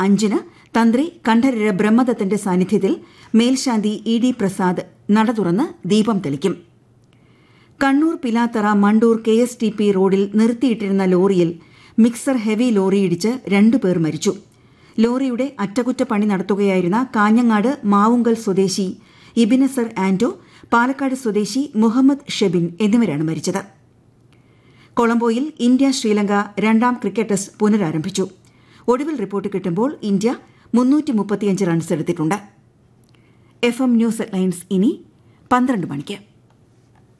അഞ്ചിന് തന്ത്രി കണ്ഠരര് ബ്രഹ്മദത്തന്റെ സാന്നിധ്യത്തിൽ മേൽശാന്തി ഇ ഡി പ്രസാദ് നട തുറന്ന് ദീപം തെളിക്കും Kannur Pilathara Mandur K S T P റോഡിൽ നിർത്തിയിട്ടിരുന്ന ലോറിയിൽ മിക്സർ ഹെവി ലോറിയിടിച്ച് രണ്ടുപേർ മരിച്ചു ലോറിയുടെ അറ്റകുറ്റപ്പണി നടത്തുകയായിരുന്ന കാഞ്ഞങ്ങാട് മാവുങ്കൽ സ്വദേശി ഇബിനസർ ആന്റോ പാലക്കാട് സ്വദേശി മുഹമ്മദ് ഷെബിൻ എന്നിവരാണ് മരിച്ചത് കൊളംബോയിൽ ഇന്ത്യ ശ്രീലങ്ക രണ്ടാം ക്രിക്കറ്റ് ടെസ്റ്റ് പുനരാരംഭിച്ചു ഒടുവിൽ റിപ്പോർട്ട് കിട്ടുമ്പോൾ ഇന്ത്യ മുന്നൂറ്റി മുപ്പത്തിയഞ്ച് റൺസ് എടുത്തിട്ടുണ്ട് എഫ് എം ന്യൂസ് ഹെഡ്ലൈൻസ് ഇനി പന്ത്രണ്ട് മണിക്ക്